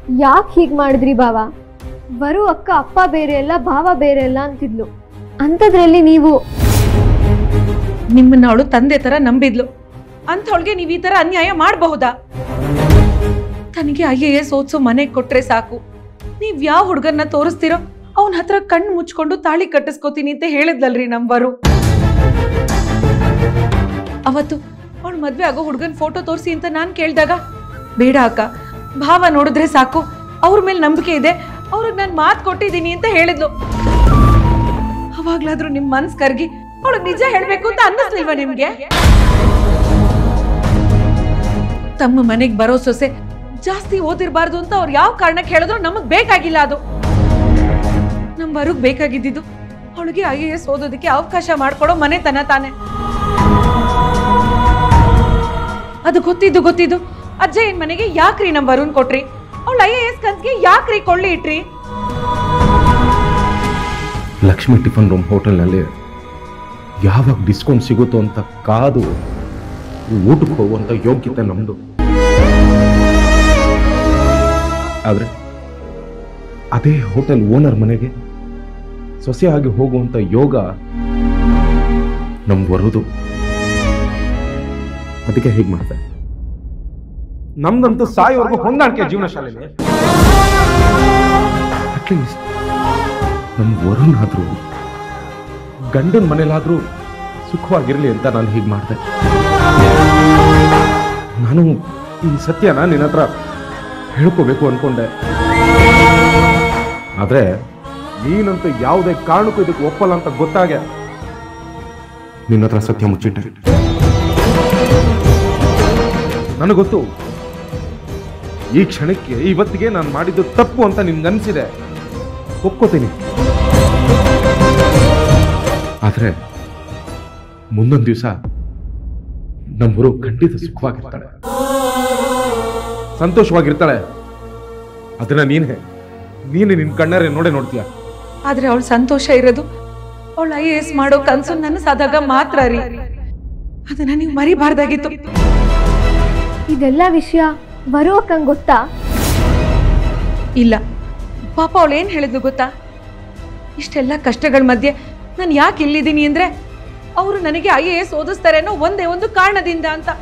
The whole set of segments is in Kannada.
ಯಾಕೆ ಹೀಗೆ ಮಾಡಿದ್ರಿ ಬಾವ ಬರೋ ಅಕ್ಕ ಅಪ್ಪ ಬೇರೆ ಅಲ್ಲ ಭಾವ ಬೇರೆ ಅಲ್ಲ ಅಂತಿದ್ಲು ಅಂಥದ್ರಲ್ಲಿ ನೀವು ನಿಮ್ಮನ್ನ ಅವಳು ತಂದೆ ತರ ನಂಬಿದ್ಲು ಅಂಥವಳಿಗೆ ನೀವು ಈ ತರ ಅನ್ಯಾಯ ಮಾಡಬಹುದಾ ತನಗೆ ಐ ಎ ಎಸ್ ಓದ್ಸೋ ಮನೆಗೆ ಕೊಟ್ರೆ ಸಾಕು ನೀವ್ ಯಾವ ಹುಡುಗನ್ನ ತೋರಿಸ್ತಿರೋ ಅವನ ಹತ್ರ ಕಣ್ಣು ಮುಚ್ಕೊಂಡು ತಾಳಿ ಕಟ್ಟಿಸ್ಕೋತೀನಿ ಅಂತ ಹೇಳಿದ್ಲಲ್ರಿ ನಂಬರು ಅವತ್ತು ಅವಳು ಮದ್ವೆ ಆಗೋ ಹುಡುಗನ್ ಫೋಟೋ ತೋರಿಸಿ ಅಂತ ನಾನ್ ಕೇಳ್ದಾಗ ಬೇಡ ಅಕ್ಕ ಭಾವ ನೋಡಿದ್ರೆ ಸಾಕು ಅವ್ರ ಮೇಲೆ ನಂಬಿಕೆ ಇದೆ ಅವ್ರಿಗೆ ನಾನು ಮಾತು ಕೊಟ್ಟಿದ್ದೀನಿ ಅಂತ ಹೇಳಿದ್ಲು ಅವಾಗ್ಲಾದ್ರೂ ನಿಮ್ ಮನ್ಸ್ ಕರ್ಗಿ ಅವಳಿಗೆ ನಿಜ ಹೇಳ್ಬೇಕು ಅಂತ ಅನ್ನಿಸ್ಲಿಲ್ವಾ ನಿಮ್ಗೆ ತಮ್ಮ ಮನೆಗ್ ಬರೋ ಸೊಸೆ ಜಾಸ್ತಿ ಓದಿರ್ಬಾರ್ದು ಅಂತ ಅವ್ರು ಯಾವ ಕಾರಣಕ್ಕೆ ಹೇಳಿದ್ರು ನಮಗ್ ಬೇಕಾಗಿಲ್ಲ ಅದು ನಮ್ ಬರುಗ್ ಬೇಕಾಗಿದ್ದಿದ್ದು ಅವಳಿಗೆ ಐ ಎ ಎಸ್ ಓದೋದಕ್ಕೆ ಅವಕಾಶ ಮಾಡ್ಕೊಡೋ ಮನೆತನ ತಾನೆ ಅದು ಗೊತ್ತಿದ್ದು ಗೊತ್ತಿದ್ದು ಅಜ್ಜ ಏನ್ ಮನೆಗೆ ಯಾಕ್ರಿ ನಮ್ ವರುಣ್ ಕೊಟ್ರಿ ಅವಳು ಐ ಎ ಎಸ್ ಕನ್ಸ್ಗೆ ಯಾಕ್ರಿ ಕೊಳ್ಳಿ ಇಟ್ರಿ ಲಕ್ಷ್ಮಿ ಟಿಫನ್ ರೂಮ್ ಹೋಟೆಲ್ನಲ್ಲಿ ಯಾವಾಗ ಡಿಸ್ಕೌಂಟ್ ಸಿಗುತ್ತೋ ಅಂತ ಕಾದು ಊಟಕ್ಕೆ ಹೋಗುವಂಥ ಯೋಗ್ಯತೆ ನಮ್ಮದು ಆದರೆ ಅದೇ ಹೋಟೆಲ್ ಓನರ್ ಮನೆಗೆ ಸೊಸೆಯಾಗಿ ಹೋಗುವಂಥ ಯೋಗ ನಮ್ಗೆ ಬರೋದು ಅದಕ್ಕೆ ಹೀಗೆ ಮಾಡಿದೆ ನಮ್ದಂತೂ ಸಾಯೋವರೆಗೂ ಹೊಂದಾಣಿಕೆ ಜೀವನ ಶಾಲೆಯಲ್ಲಿ ಅಟ್ಲೀಸ್ಟ್ ನಮ್ಮ ವರುಣ್ ಆದ್ರೂ ಗಂಡನ ಮನೇಲಾದ್ರೂ ಸುಖವಾಗಿರ್ಲಿ ಅಂತ ನಾನು ಹೀಗೆ ಮಾಡಿದೆ ನಾನು ಈ ಸತ್ಯನ ನಿನ್ನ ಹತ್ರ ಹೇಳ್ಕೋಬೇಕು ಅನ್ಕೊಂಡೆ ಆದ್ರೆ ನೀನಂತೂ ಯಾವುದೇ ಕಾರಣಕ್ಕೂ ಇದಕ್ಕೆ ಒಪ್ಪಲ್ಲ ಅಂತ ಗೊತ್ತಾಗೆ ನಿನ್ನ ಹತ್ರ ಸತ್ಯ ಮುಚ್ಚಿಟ್ಟೆ ನನಗೆ ಗೊತ್ತು ಈ ಕ್ಷಣಕ್ಕೆ ಇವತ್ತಿಗೆ ನಾನು ಮಾಡಿದ್ದು ತಪ್ಪು ಅಂತ ನಿನ್ಗನ್ಸಿದೆ ಒಪ್ಕೋತೀನಿ ಆದ್ರೆ ಮುಂದೊಂದು ದಿವಸ ನಮ್ಮೂರು ಖಂಡಿತ ಸುಖವಾಗಿರ್ತಾಳೆ ಸಂತೋಷವಾಗಿರ್ತಾಳೆ ಅದನ್ನ ನೀನೇ ನೀನೆ ನಿನ್ ಕಣ್ಣಾರೆ ನೋಡೇ ನೋಡ್ತೀಯ ಆದ್ರೆ ಅವಳ ಸಂತೋಷ ಇರೋದು ಅವಳು ಐ ಎ ಎಸ್ ಮಾಡೋ ಕನ್ಸು ನನಸಾದಾಗ ಮಾತ್ರ ರೀ ಅದನ್ನ ನೀವು ಮರಿಬಾರ್ದಾಗಿತ್ತು ಇದೆಲ್ಲ ವಿಷಯ ಬರೋ ಅಕ್ಕಂಗೆ ಗೊತ್ತಾ ಇಲ್ಲ ಪಾಪ ಅವಳು ಏನ್ ಹೇಳಿದ್ಲು ಗೊತ್ತಾ ಇಷ್ಟೆಲ್ಲ ಕಷ್ಟಗಳ ಮಧ್ಯೆ ನಾನು ಯಾಕೆ ಇಲ್ಲಿದ್ದೀನಿ ಅಂದ್ರೆ ಅವರು ನನಗೆ ಐ ಎ ಎಸ್ ಓದಿಸ್ತಾರೆ ಅನ್ನೋ ಒಂದೇ ಒಂದು ಕಾರಣದಿಂದ ಅಂತ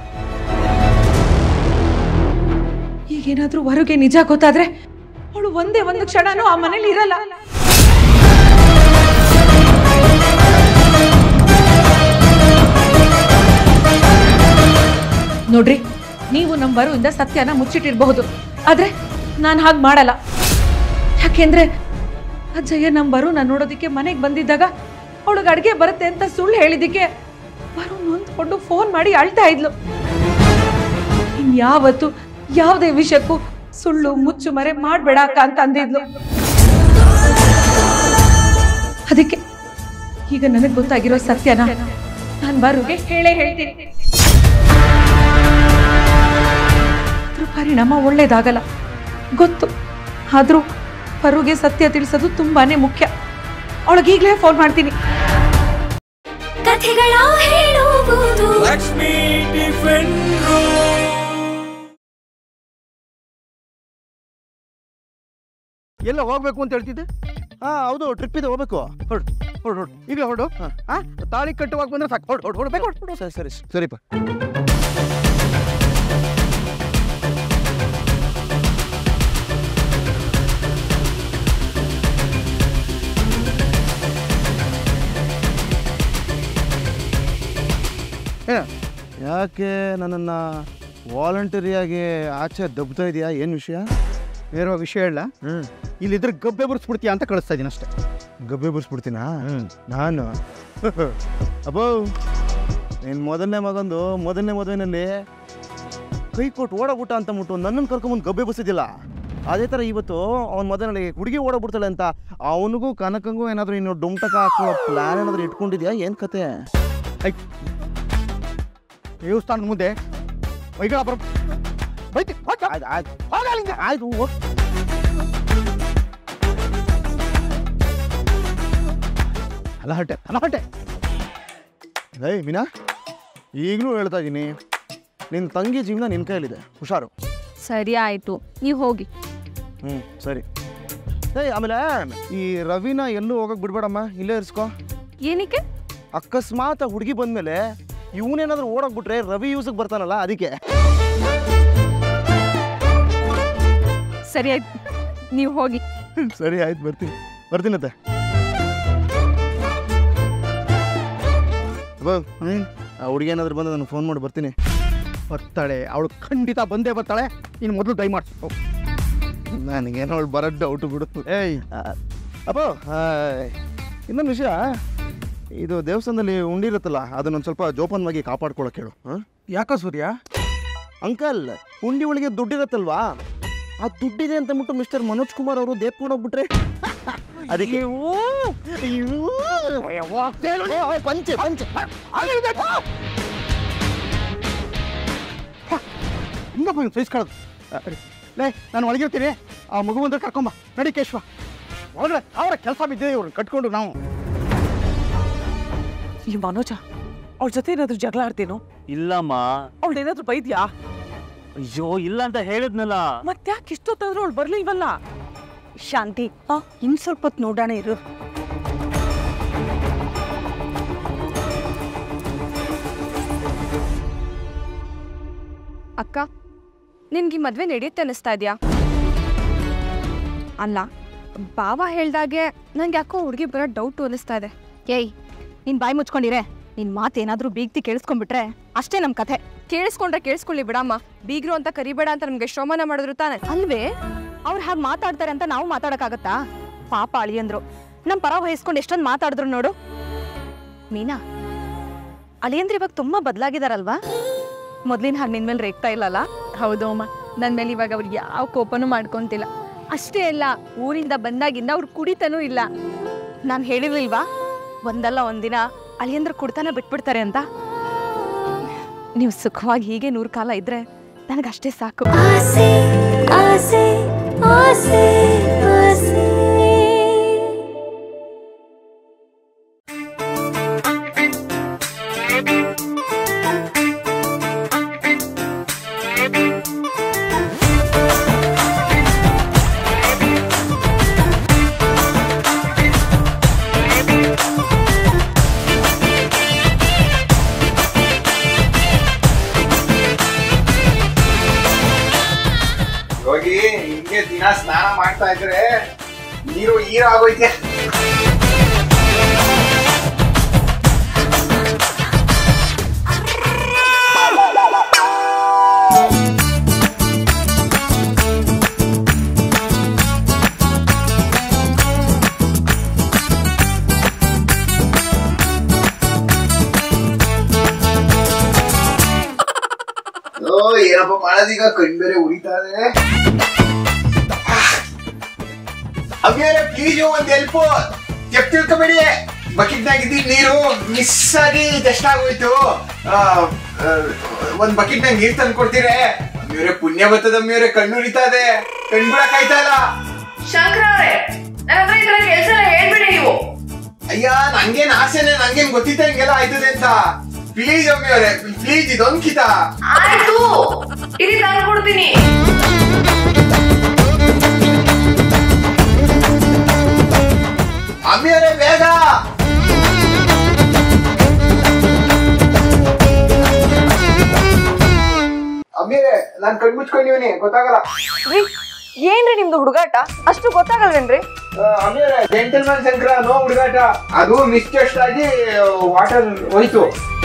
ಈಗೇನಾದ್ರೂ ಹೊರಗೆ ನಿಜ ಗೊತ್ತಾದ್ರೆ ಅವಳು ಒಂದೇ ಒಂದು ಕ್ಷಣನೂ ಆ ಮನೇಲಿ ಇರಲ್ಲ ನೋಡ್ರಿ ನೀವು ನಮ್ಮ ಬರುವಿಂದ ಸತ್ಯನ ಮುಚ್ಚಿಟ್ಟಿರಬಹುದು ಆದ್ರೆ ನಾನು ಹಾಗೆ ಮಾಡಲ್ಲ ಯಾಕೆಂದ್ರೆ ಅಜ್ಜಯ್ಯ ನಮ್ಮ ಬರು ನಾನು ನೋಡೋದಕ್ಕೆ ಮನೆಗೆ ಬಂದಿದ್ದಾಗ ಅವಳಿಗೆ ಅಡುಗೆ ಬರುತ್ತೆ ಅಂತ ಸುಳ್ಳು ಹೇಳಿದ್ದಕ್ಕೆ ಬರು ನೊಂದ್ಕೊಂಡು ಫೋನ್ ಮಾಡಿ ಅಳ್ತಾ ಇದ್ಲು ಇನ್ಯಾವತ್ತು ಯಾವುದೇ ವಿಷಯಕ್ಕೂ ಸುಳ್ಳು ಮುಚ್ಚು ಮರೆ ಮಾಡಬೇಡ ಅಕ್ಕ ಅಂತ ಅಂದಿದ್ಲು ಅದಕ್ಕೆ ಈಗ ನನಗೆ ಗೊತ್ತಾಗಿರೋ ಸತ್ಯನ ನಾನು ಬರುಗೆ ಹೇಳೇ ಹೇಳ್ತೀನಿ ಅದ್ರ ಪರಿಣಾಮ ಒಳ್ಳೇದಾಗಲ್ಲ ಗೊತ್ತು ಆದ್ರೂ ಪರುಗೆ ಸತ್ಯ ತಿಳಿಸೋದು ತುಂಬಾನೇ ಮುಖ್ಯ ಅವಳಿಗೆ ಈಗಲೇ ಫೋನ್ ಮಾಡ್ತೀನಿ ಕಥೆಗಳ ಹೇಳುವುದು ಲಕ್ಷ್ಮೀ ಟಿಫಿನ್ ರೂಮ್ ಎಲ್ಲ ಹೋಗ್ಬೇಕು ಅಂತ ಹೇಳ್ತಿದ್ದೆ ಹಾ ಹೌದು ಟ್ರಿಪ್ ಇದೆ ಹೋಗ್ಬೇಕು ಹೊರಡು ಹೊರಡು ಹೊರಡು ಈಗ ಹೊರಡು ಹಾ ತಾಳಿ ಕಟ್ಟುವಾಗ ಬಂದ್ರೆ ಸಾಕು ಹೊರಡು ಹೊರಡು ಹೊರಡು ಹೊರಡು ಸರಿ ಸರಿ ಸರಿಪ್ಪ ಏ, ಯಾಕೆ ನನ್ನನ್ನು ವಾಲಂಟರಿಯಾಗಿ ಆಚೆ ದಬ್ತಾ ಇದೆಯಾ ಏನು ವಿಷಯ ಬೇರೆ ವಿಷಯ ಹೇಳ ಹ್ಞೂ ಇಲ್ಲಿದ್ರೆ ಗಬ್ಬೆ ಬುರ್ಸ್ಬಿಡ್ತೀಯ ಅಂತ ಕಳಿಸ್ತಾ ಇದೀನಿ ಅಷ್ಟೇ ಗಬ್ಬೆ ಬಿಡಿಸ್ಬಿಡ್ತೀನಾ ನಾನು ಅಬ್ಬೋ ನಿನ್ನ ಮೊದಲನೇ ಮಗಂದು ಮೊದಲನೇ ಮದುವೆನಲ್ಲಿ ಕೈ ಕೊಟ್ಟು ಓಡೋಗ್ಬಿಟ್ಟ ಅಂತ ಮುಟ್ಟು ನನ್ನನ್ನು ಕರ್ಕೊಂಬಂದು ಗಬ್ಬೆ ಬಸ್ಸಿದ್ದಿಲ್ಲ ಅದೇ ಥರ ಇವತ್ತು ಅವನ ಮದುವೆನಲ್ಲಿ ಹುಡುಗಿ ಓಡೋಗ್ಬಿಡ್ತಾಳೆ ಅಂತ ಅವನಿಗೂ ಕನಕಂಗೂ ಏನಾದರೂ ಇನ್ನು ಡುಮ್ಟಕ ಹಾಕೊಳ್ಳೋ ಪ್ಲ್ಯಾನ್ ಏನಾದರೂ ಇಟ್ಕೊಂಡಿದ್ಯಾ ಏನು ಕತೆ ದೇವಸ್ಥಾನದ ಮುಂದೆ ಮೈಗಳ ಬರ ಬೈತಿ ಹೋಗ. ಆಯ್ತು ಆಯ್ತು ಹೋಗ ಅಲ್ಲಿಂದ. ಆಯ್ತು ಹೋಗ್. ಅಲ್ಲ ಹೊಟ್ಟೆ ಅಲ್ಲ ಹೊಟ್ಟೆ ಏಯ್ ಮೀನಾ ಈಗಲೂ ಹೇಳ್ತಾ ಇದ್ದೀನಿ ನಿನ್ನ ತಂಗಿ ಜೀವನ ನಿನ್ನ ಕೈಯಲ್ಲಿದೆ ಹುಷಾರು ಸರಿ ಆಯಿತು ನೀವು ಹೋಗಿ ಹ್ಞೂ ಸರಿ ಏಯ್ ಆಮೇಲೆ ಈ ರವಿನ ಎಲ್ಲೂ ಹೋಗಕ್ಕೆ ಬಿಡ್ಬೇಡಮ್ಮ ಇಲ್ಲೇ ಇರಿಸ್ಕೊ ಏನಕ್ಕೆ ಅಕಸ್ಮಾತ್ ಆ ಹುಡುಗಿ ಬಂದಮೇಲೆ ಇವನೇನಾದ್ರೂ ಓಡೋಗ್ಬಿಟ್ರೆ ರವಿ ಯೂಸಿಗೆ ಬರ್ತಾನಲ್ಲ ಅದಕ್ಕೆ ಸರಿ ಆಯ್ತು ನೀವು ಹೋಗಿ ಸರಿ ಆಯ್ತು ಬರ್ತೀನಿ ಬರ್ತೀನತ್ತೆ ಅಬ್ಬಾ, ಆ ಹುಡುಗಿ ಏನಾದ್ರು ಬಂದು ನಾನು ಫೋನ್ ಮಾಡಿ ಬರ್ತೀನಿ ಬರ್ತಾಳೆ ಅವಳು ಖಂಡಿತ ಬಂದೇ ಬರ್ತಾಳೆ ಇನ್ನು ಮೊದಲು ದಯಮಾಡ್ಸು ನನಗೇನೋ ಅವಳು ಬರೋ ಡೌಟು ಬಿಡು ಏಯ್ ಆ, ಅಪ್ಪ ಹಾಯ್. ಇನ್ನೊಂದು ವಿಷಯ ಇದು ದೇವಸ್ಥಾನದಲ್ಲಿ ಉಂಡಿ ಇರುತ್ತಲ್ಲ ಅದನ್ನೊಂದು ಸ್ವಲ್ಪ ಜೋಪಾನವಾಗಿ ಕಾಪಾಡ್ಕೊಳಕ್ಕೆ ಹೇಳು ಹಾಂ ಯಾಕ ಸೂರ್ಯ ಅಂಕಲ್ ಉಂಡಿ ಒಳಗೆ ದುಡ್ಡಿರತ್ತಲ್ವಾ ಆ ದುಡ್ಡಿದೆ ಅಂತ ಅಂದ್ಬಿಟ್ಟು ಮಿಸ್ಟರ್ ಮನೋಜ್ ಕುಮಾರ್ ಅವರು ದೇಪ್ಕೊಂಡು ಹೋಗ್ಬಿಟ್ರೆ ಅದಕ್ಕೆ ಅಯ್ಯೋ, ಏ, ಪಂಚೆ ಪಂಚೆ ಹಿಂಗಪ್ಪ ಇವ್ನು ಸಹಿಸ್ಕೊಳ್ಳೋದು ಲೇ ನಾನು ಒಳಗಿರ್ತೀನಿ ಆ ಮಗು ಬಂದ್ರೆ ಕರ್ಕೊಂಬ ನಡಿ ಕೇಶವ ಒಳಗಡೆ ಅವರ ಕೆಲಸ ಬಿದ್ದಿದೆ ಇವ್ರನ್ನ ಕಟ್ಕೊಂಡು ನಾವು ಈ ಮನೋಜ ಅವಳ ಜೊತೆ ಏನಾದ್ರು ಜಗಳ ಆಡ್ತೇನೋ ಇಲ್ಲಮ್ಮ ಅವಳೇನಾದ್ರೂ ಬೈದ್ಯಾ ಅಯ್ಯೋ ಇಲ್ಲ ಅಂತ ಹೇಳಿದ್ನಲ್ಲ ಮತ್ತ್ಯಾಕೆ ಇಷ್ಟೊತ್ತಾದ್ರೂ ಅವಳು ಬರ್ಲಿಲ್ವಲ್ಲ ಶಾಂತಿ ಇನ್ ಸ್ವಲ್ಪ ಹೊತ್ತು ನೋಡೋಣ ಇರು ಅಕ್ಕ ನಿನ್ಗೆ ಈ ಮದ್ವೆ ನಡೆಯುತ್ತೆ ಅನ್ನಿಸ್ತಾ ಇದೆಯಾ ಅಲ್ಲ ಬಾವ ಹೇಳ್ದಾಗೆ ನಂಗೆ ಯಾಕೋ ಹುಡುಗಿ ಬರೋ ಡೌಟು ಅನ್ನಿಸ್ತಾ ಇದೆ ಏಯ್ ನೀನ್ ಬಾಯಿ ಮುಚ್ಕೊಂಡಿರೆ ನಿನ್ ಮಾತೇನಾದ್ರೂ ಬೀಗ್ತಿ ಕೇಳಿಸ್ಕೊಂಡ್ಬಿಟ್ರೆ ಅಷ್ಟೇ ನಮ್ ಕಥೆ ಕೇಳಿಸ್ಕೊಂಡ್ರೆ ಕೇಳಿಸ್ಕೊಳ್ಳಿ ಬಿಡಮ್ಮ ಬೀಗ್ರು ಅಂತ ಕರಿಬೇಡ ಅಂತ ನಮ್ಗೆ ಶ್ರಮನ ಮಾಡಿದ್ರು ತಾನೆ ಅಲ್ವೇ ಅವ್ರು ಹಾಗೆ ಮಾತಾಡ್ತಾರೆ ಅಂತ ನಾವು ಮಾತಾಡಕ್ಕಾಗತ್ತಾ ಪಾಪ ಅಳಿಯಂದ್ರು ನಮ್ ಪರ ವಹಿಸ್ಕೊಂಡು ಎಷ್ಟೊಂದು ಮಾತಾಡಿದ್ರು ನೋಡು ಮೀನಾ ಅಳಿಯಂದ್ರ ಇವಾಗ ತುಂಬಾ ಬದಲಾಗಿದಾರಲ್ವಾ ಮೊದ್ಲಿನ ಹಾಗೆ ನಿನ್ ಮೇಲೆ ರೇಗ್ತಾ ಇಲ್ಲಲ್ಲ ಹೌದು ಅಮ್ಮ ನನ್ನ ಮೇಲೆ ಇವಾಗ ಅವ್ರು ಯಾವ ಕೋಪನೂ ಮಾಡ್ಕೊಂತಿಲ್ಲ ಅಷ್ಟೇ ಅಲ್ಲ ಊರಿಂದ ಬಂದಾಗಿಂದ ಅವ್ರು ಕುಡಿತಾನೂ ಇಲ್ಲ ನಾನು ಹೇಳಿರ್ಲಿಲ್ವಾ ಒಂದಲ್ಲ ಒಂದಿನ ಅಳಿಯಂದ್ರ ಕುಡ್ತಾನ ಬಿಟ್ಬಿಡ್ತಾರೆ ಅಂತ ನೀವು ಸುಖವಾಗಿ ಹೀಗೆ ನೂರು ಕಾಲ ಇದ್ರೆ ನನಗಷ್ಟೇ ಸಾಕು ಆಸೆ ಆಸೆ ಆಸೆ ಆಸೆ ಹೋಗಿ ಹಿಂಗೆ ದಿನ ಸ್ನಾನ ಮಾಡ್ತಾ ಇದ್ರೆ ನೀರು ಈರ ಆಗೋಯ್ತೆ ಓ ಏನಪ್ಪ ಮಾಡೋದೀಗ ಕಣ್ ಬೇರೆ ಉರಿತಾ ಇದೆ ಅಮ್ಯಾರೆ ಪ್ಲೀಸ್ ಒಂದ್ ಹೆಲ್ಪ್ ಚೆಕ್ ತಿಳ್ಕೊಬೇಡಿ ಬಕೆಟ್ನಾಗ ಇದ್ದಿದ್ ನೀರು ಮಿಸ್ ಆಗಿ ಟೆಸ್ಟ್ ಆಗೋಯ್ತು ಆ, ಆ, ಒಂದ್ ಬಕೆಟ್ನಾಗ ನೀರ್ ತಂದು ಕೊಡ್ತೀರೆ ಅಮ್ಮಿಯವ್ರೆ ಪುಣ್ಯ ಬರ್ತದ ಅಮ್ಮಿಯವ್ರೆ ಕಣ್ಣು ಉರಿತಾ ಇದೆ ಕಣ್ ಬಿಡಕ್ ಆಯ್ತಾ ಇಲ್ಲ ಶಂಕರ ಅವರೇ ನನ್ನ ಹತ್ರ ಈ ಥರ ಕೆಲಸ ಹೇಳ್ಬೇಡಿ ನೀವು ಅಯ್ಯ ನಂಗೇನ್ ಆಸೆನೆ ನಂಗೇನ್ ಗೊತ್ತಿತ್ತ ಹಿಂಗೆಲ್ಲ ಆಯ್ತದೆ ಅಂತ ಪ್ಲೀಸ್ ಅಮ್ಮಿಯವ್ರೆ ಪ್ಲೀಸ್ ಇದೊಂದ್ ಕಿತ ಆಯ್ತು ಇರಿ ತಂದು ಕೊಡ್ತೀನಿ ಅಮ್ಮಿಯವ್ರೆ ಬೇಗ ಅಮ್ಮಿಯವ್ರೆ ನಾನ್ ಕಣ್ ಮುಚ್ಕೊಂಡಿವನಿ ಗೊತ್ತಾಗಲ್ಲ ಏನ್ರಿ ನಿಮ್ದು ಹುಡುಗಾಟ ಅಷ್ಟು ಗೊತ್ತಾಗಲ್ವೇನ್ರಿ ಆಮೇಲೆ ಜೆಂಟಲ್ಮನ್ ಶಂಕರ ನೋ ಹುಡುಗಾಟ ಅದು ಮಿಸ್ಟೆಸ್ಟ್ ಆಗಿ ವಾಟರ್ ಹೋಯ್ತು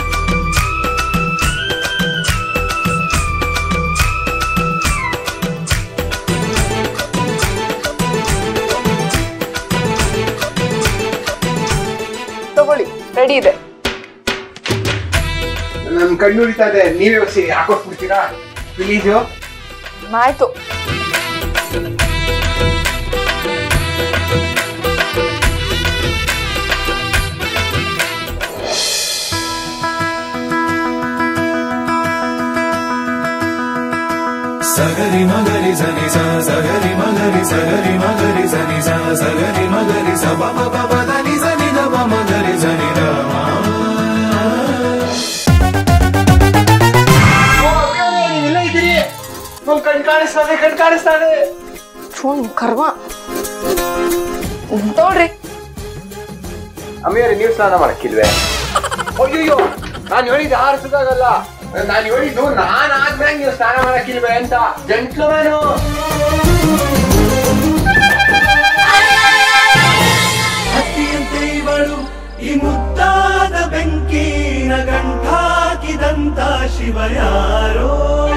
ತಗೊಳ್ಳಿ ರೆಡಿ ಇದೆ ನನ್ ಕಣ್ಣು ಉರಿತಾ ಇದೆ ನೀವೇ ಒಸಿ ಹಾಕೊಟ್ಬಿಡ್ತೀರಾ ಪ್ಲೀಸು ಆಯ್ತು ಸಗರಿ ಮಗರಿ ಸನಿ ಸ ಸಗರಿ ಮಗರಿ ಸಗರಿ ಮಗರಿ ಸನಿ ಸ ಸಗರಿ ಮಗರಿ ಸ ಪ ಪ ಪ ಪ ದ ನಿ ಸ ನಿ ದ ಪ ಮಗರಿ ಸ ನಿ ದ ಮ. ಇಲ್ಲ ಇದ್ದೀರಿ ನಮ್ ಕಣ್ ಕಾಣಿಸ್ತಾ ಇದೆ ಕಣ್ ಕಾಣಿಸ್ತಾ ಇದೆ ಥೂ ಕರ್ಮ ನೋಡ್ರಿ ಅಮ್ಮಿಯವ್ರೆ ನೀವು ಸ್ನಾನ ಮಾಡಕ್ಕಿಲ್ವೇ ಅಯ್ಯೋ ನಾನು ಹೇಳಿದ್ದು ಆರಿಸೋದಾಗಲ್ಲ ನಾನು ಹೇಳಿದ್ದು ನಾನು ಆದ್ಮೇಲೆ ನೀವು ಸ್ನಾನ ಮಾಡಕ್ಕಿಲ್ವೇ ಅಂತ ಜಂಟ್ಲುಮನು ಹತ್ತಿಯಂತೆ ಇವಳು ಈ ಮುದ್ದಾದ ಬೆಂಕಿನ ಗಂಟಾಕಿದಂತ ಶಿವ ಯಾರೋ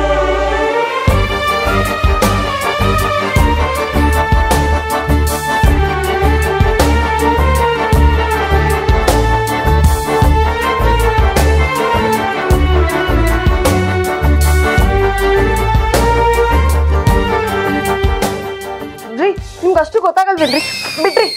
ರೀ ನಿಮ್ಗೆ ಅಷ್ಟು ಗೊತ್ತಾಗಲ್ವೇನ್ರಿ ಬಿಡ್ರಿ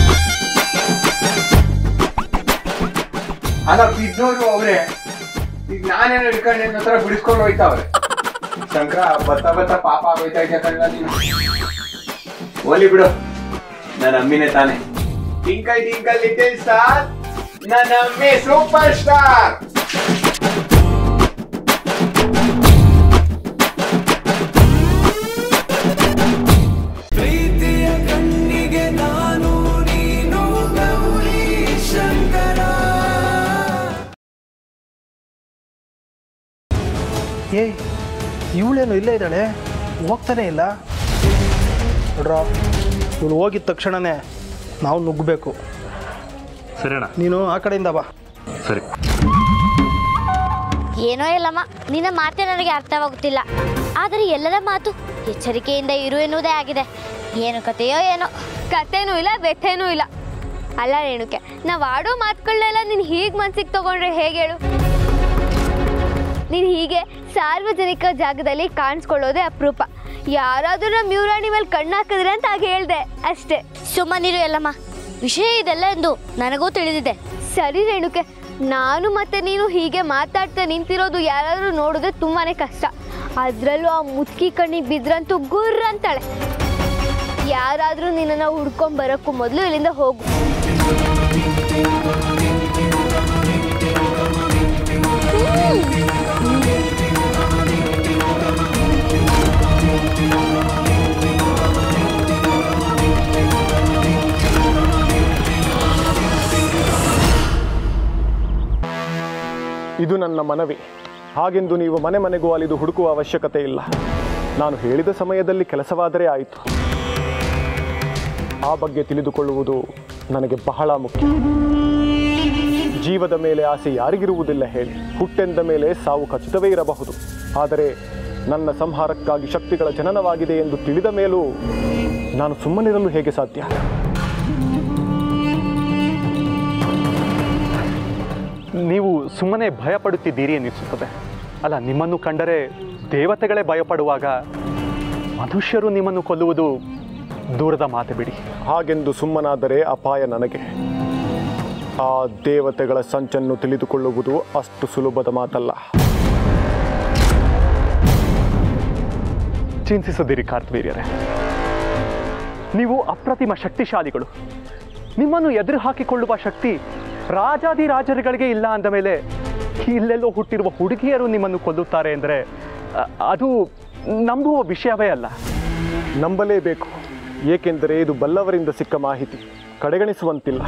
ಅಲ್ಲ ಬಿದ್ದೋರು ಅವ್ರೆ ಈಗ ನಾನೇನೋ ಹಿಡ್ಕೊಂಡು ನಿನ್ನ ಹತ್ರ ಬಿಡಿಸ್ಕೊಂಡು ಹೋಯ್ತಾವ್ರೆ ಶಂಕರ ಬತ್ತ ಬತ್ತ ಪಾಪ ಆಗೋಯ್ತಾ ಇದೆ ಕಣ್ಣ ನೀನು ಓಲಿ ಬಿಡು ನನ್ನ ಅಮ್ಮಿನೇ ತಾನೆ ಟಿಂಕಲ್ ಟಿಂಕಲ್ ಲಿಟಲ್ ಸ್ಟಾರ್ ನನ್ನ ಅಮ್ಮಿ ಸೂಪರ್ ಸ್ಟಾರ್ ಪ್ರೀತಿಯ ಕಣ್ಣಿಗೆ ನಾನು ನೀನು ಗೌರಿ ಶಂಕರ ಏಯ್ ಇವಳೇನು ಇಲ್ಲೇ ಇದ್ದಾಳೆ ಹೋಗ್ತಾನೆ ಇಲ್ಲ ನೋಡ್ರ ಇವಳು ಹೋಗಿದ ತಕ್ಷಣನೇ ನಾವು ನುಗ್ಗಬೇಕು ಸರಿಣ್ಣ ನೀನು ಆ ಕಡೆಯಿಂದ ಬಾ ಸರಿ ಏನೋ ಇಲ್ಲಮ್ಮ ನಿನ್ನ ಮಾತೇ ನನಗೆ ಅರ್ಥವಾಗುತ್ತಿಲ್ಲ ಆದರೆ ಎಲ್ಲರ ಮಾತು ಎಚ್ಚರಿಕೆಯಿಂದ ಇರು ಎನ್ನುವುದೇ ಆಗಿದೆ ಏನು ಕತೆಯೋ ಏನೋ ಕತೆನೂ ಇಲ್ಲ ವ್ಯಥೆನೂ ಇಲ್ಲ ಅಲ್ಲ ರೇಣುಕೆ ನಾವು ಆಡೋ ಮಾತುಗಳನ್ನೆಲ್ಲ ನೀನು ಹೀಗೆ ಮನ್ಸಿಗೆ ತಗೊಂಡ್ರೆ ಹೇಗೆ ಹೇಳು ನೀನು ಹೀಗೆ ಸಾರ್ವಜನಿಕ ಜಾಗದಲ್ಲಿ ಕಾಣಿಸ್ಕೊಳ್ಳೋದೇ ಅಪರೂಪ ಯಾರಾದರೂ ನಮ್ಮ ಯುವರಾಣಿ ಮೇಲೆ ಕಣ್ಣು ಹಾಕಿದ್ರೆ ಅಂತ ಹಾಗೆ ಹೇಳ್ದೆ ಅಷ್ಟೇ ಸುಮ್ಮನಿರು ಎಲ್ಲಮ್ಮ ವಿಷಯ ಇದೆಲ್ಲ ಎಂದು ನನಗೂ ತಿಳಿದಿದೆ ಸರಿ ರೇಣುಕೆ ನಾನು ಮತ್ತೆ ನೀನು ಹೀಗೆ ಮಾತಾಡ್ತಾ ನಿಂತಿರೋದು ಯಾರಾದರೂ ನೋಡಿದ್ರೆ ತುಂಬಾನೇ ಕಷ್ಟ ಅದರಲ್ಲೂ ಆ ಮುತ್ಕಿ ಕಣ್ಣಿಗೆ ಬಿದ್ರಂತೂ ಗುರ್ರ ಅಂತಾಳೆ ಯಾರಾದರೂ ನಿನ್ನನ್ನು ಹುಡ್ಕೊಂಡ್ ಬರೋಕ್ಕೂ ಮೊದಲು ಇಲ್ಲಿಂದ ಹೋಗು ಇದು ನನ್ನ ಮನವಿ ಹಾಗೆಂದು ನೀವು ಮನೆ ಮನೆಗೂ ಅಲಿದು ಹುಡುಕುವ ಅವಶ್ಯಕತೆ ಇಲ್ಲ ನಾನು ಹೇಳಿದ ಸಮಯದಲ್ಲಿ ಕೆಲಸವಾದರೆ ಆಯಿತು ಆ ಬಗ್ಗೆ ತಿಳಿದುಕೊಳ್ಳುವುದು ನನಗೆ ಬಹಳ ಮುಖ್ಯ ಜೀವದ ಮೇಲೆ ಆಸೆ ಯಾರಿಗಿರುವುದಿಲ್ಲ ಹೇಳಿ ಹುಟ್ಟೆಂದ ಮೇಲೆ ಸಾವು ಖಚಿತವೇ ಇರಬಹುದು ಆದರೆ ನನ್ನ ಸಂಹಾರಕ್ಕಾಗಿ ಶಕ್ತಿಗಳ ಜನನವಾಗಿದೆ ಎಂದು ತಿಳಿದ ಮೇಲೂ ನಾನು ಸುಮ್ಮನಿರಲು ಹೇಗೆ ಸಾಧ್ಯ ನೀವು ಸುಮ್ಮನೆ ಭಯಪಡುತ್ತಿದ್ದೀರಿ ಎನ್ನಿಸುತ್ತದೆ ಅಲ್ಲ ನಿಮ್ಮನ್ನು ಕಂಡರೆ ದೇವತೆಗಳೇ ಭಯಪಡುವಾಗ ಮನುಷ್ಯರು ನಿಮ್ಮನ್ನು ಕೊಲ್ಲುವುದು ದೂರದ ಮಾತು ಬಿಡಿ ಹಾಗೆಂದು ಸುಮ್ಮನಾದರೆ ಅಪಾಯ ನನಗೆ ಆ ದೇವತೆಗಳ ಸಂಚನ್ನು ತಿಳಿದುಕೊಳ್ಳುವುದು ಅಷ್ಟು ಸುಲಭದ ಮಾತಲ್ಲ ಚಿಂತಿಸದಿರಿ ಕಾರ್ತ್ವೀರ್ಯರೇ ನೀವು ಅಪ್ರತಿಮ ಶಕ್ತಿಶಾಲಿಗಳು ನಿಮ್ಮನ್ನು ಎದುರು ಹಾಕಿಕೊಳ್ಳುವ ಶಕ್ತಿ ರಾಜಾದಿರಾಜರುಗಳಿಗೆ ಇಲ್ಲ ಅಂದ ಮೇಲೆ ಇಲ್ಲೆಲ್ಲೋ ಹುಟ್ಟಿರುವ ಹುಡುಗಿಯರು ನಿಮ್ಮನ್ನು ಕೊಲ್ಲುತ್ತಾರೆ ಅಂದರೆ ಅದು ನಂಬುವ ವಿಷಯವೇ ಅಲ್ಲ ನಂಬಲೇಬೇಕು ಏಕೆಂದರೆ ಇದು ಬಲ್ಲವರಿಂದ ಸಿಕ್ಕ ಮಾಹಿತಿ ಕಡೆಗಣಿಸುವಂತಿಲ್ಲ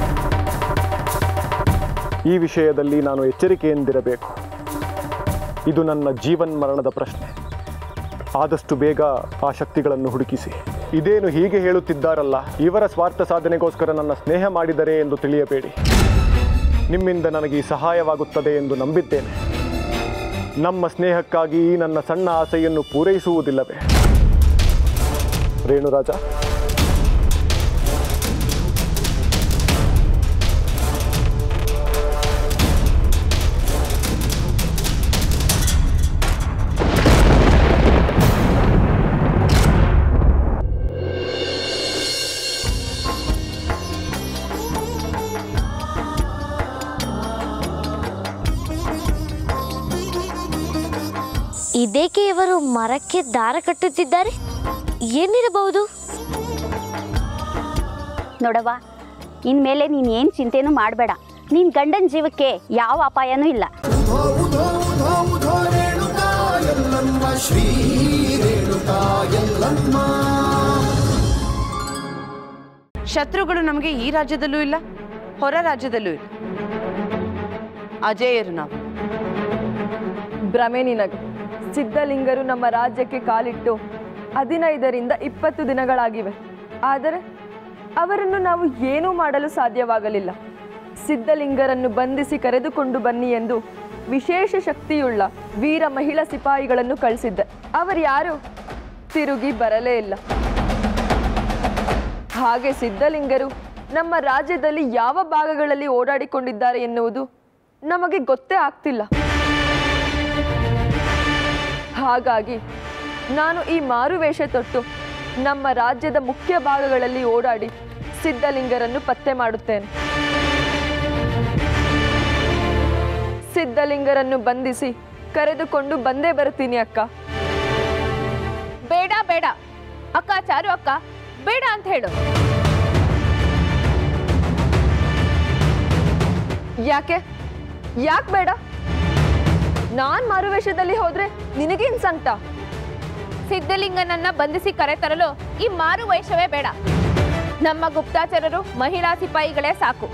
ಈ ವಿಷಯದಲ್ಲಿ ನಾನು ಎಚ್ಚರಿಕೆಯಿಂದಿರಬೇಕು ಇದು ನನ್ನ ಜೀವನ್ಮರಣದ ಪ್ರಶ್ನೆ ಆದಷ್ಟು ಬೇಗ ಆ ಶಕ್ತಿಗಳನ್ನು ಹುಡುಕಿಸಿ ಇದೇನು ಹೀಗೆ ಹೇಳುತ್ತಿದ್ದಾರಲ್ಲ ಇವರ ಸ್ವಾರ್ಥ ಸಾಧನೆಗೋಸ್ಕರ ನನ್ನ ಸ್ನೇಹ ಮಾಡಿದರೆ ಎಂದು ತಿಳಿಯಬೇಡಿ ನಿಮ್ಮಿಂದ ನನಗೆ ಈ ಸಹಾಯವಾಗುತ್ತದೆ ಎಂದು ನಂಬಿದ್ದೇನೆ ನಮ್ಮ ಸ್ನೇಹಕ್ಕಾಗಿ ಈ ನನ್ನ ಸಣ್ಣ ಆಸೆಯನ್ನು ಪೂರೈಸುವುದಿಲ್ಲವೇ ರೇಣುರಾಜ ಇದೇಕೆ ಇವರು ಮರಕ್ಕೆ ದಾರ ಕಟ್ಟುತ್ತಿದ್ದಾರೆ ಏನಿರಬಹುದು ನೋಡವ್ವ ಇನ್ಮೇಲೆ ನೀನು ಏನು ಚಿಂತೆನೂ ಮಾಡಬೇಡ ನಿನ್ನ ಗಂಡನ ಜೀವಕ್ಕೆ ಯಾವ ಅಪಾಯನೂ ಇಲ್ಲ ಎಲ್ಲಮ್ಮ ಶ್ರೀ ರೇಣುಕಾ ಎಲ್ಲಮ್ಮ ಶತ್ರುಗಳು ನಮಗೆ ಈ ರಾಜ್ಯದಲ್ಲೂ ಇಲ್ಲ ಹೊರ ರಾಜ್ಯದಲ್ಲೂ ಇಲ್ಲ ಅಜೇಯರು ನಾವು ಭ್ರಮೆ ನಿನಗೆ ಸಿದ್ಧಲಿಂಗರು ನಮ್ಮ ರಾಜ್ಯಕ್ಕೆ ಕಾಲಿಟ್ಟು ಹದಿನೈದರಿಂದ ಇಪ್ಪತ್ತು ದಿನಗಳಾಗಿವೆ ಆದರೆ ಅವರನ್ನು ನಾವು ಏನೂ ಮಾಡಲು ಸಾಧ್ಯವಾಗಲಿಲ್ಲ ಸಿದ್ಧಲಿಂಗರನ್ನು ಬಂಧಿಸಿ ಕರೆದುಕೊಂಡು ಬನ್ನಿ ಎಂದು ವಿಶೇಷ ಶಕ್ತಿಯುಳ್ಳ ವೀರ ಮಹಿಳಾ ಸಿಪಾಯಿಗಳನ್ನು ಕಳಿಸಿದ್ದೆ ಅವರು ಯಾರು ತಿರುಗಿ ಬರಲೇ ಇಲ್ಲ ಹಾಗೆ ಸಿದ್ಧಲಿಂಗರು ನಮ್ಮ ರಾಜ್ಯದಲ್ಲಿ ಯಾವ ಭಾಗಗಳಲ್ಲಿ ಓಡಾಡಿಕೊಂಡಿದ್ದಾರೆ ಎನ್ನುವುದು ನಮಗೆ ಗೊತ್ತೇ ಆಗ್ತಿಲ್ಲ ಹಾಗಾಗಿ ನಾನು ಈ ಮಾರುವೇಷ ತೊಟ್ಟು ನಮ್ಮ ರಾಜ್ಯದ ಮುಖ್ಯ ಭಾಗಗಳಲ್ಲಿ ಓಡಾಡಿ ಸಿದ್ಧಲಿಂಗರನ್ನು ಪತ್ತೆ ಮಾಡುತ್ತೇನೆ ಸಿದ್ಧಲಿಂಗರನ್ನು ಬಂಧಿಸಿ ಕರೆದುಕೊಂಡು ಬಂದೇ ಬರ್ತೀನಿ ಅಕ್ಕ ಬೇಡ ಬೇಡ ಅಕ್ಕ ಚಾರು ಅಕ್ಕ ಬೇಡ ಅಂತ ಹೇಳು ಯಾಕೆ ಯಾಕೆ ಬೇಡ ನಾನ್ ಮಾರುವೇಷದಲ್ಲಿ ಹೋದ್ರೆ ನಿನಗೇನ್ ಸಂಕಟ ಸಿದ್ಧಲಿಂಗನನ್ನ ಬಂಧಿಸಿ ಕರೆತರಲು ಈ ಮಾರು ವೈಷವೇ ಬೇಡ ನಮ್ಮ ಗುಪ್ತಾಚರರು ಮಹಿಳಾ ಸಿಪಾಯಿಗಳೇ ಸಾಕು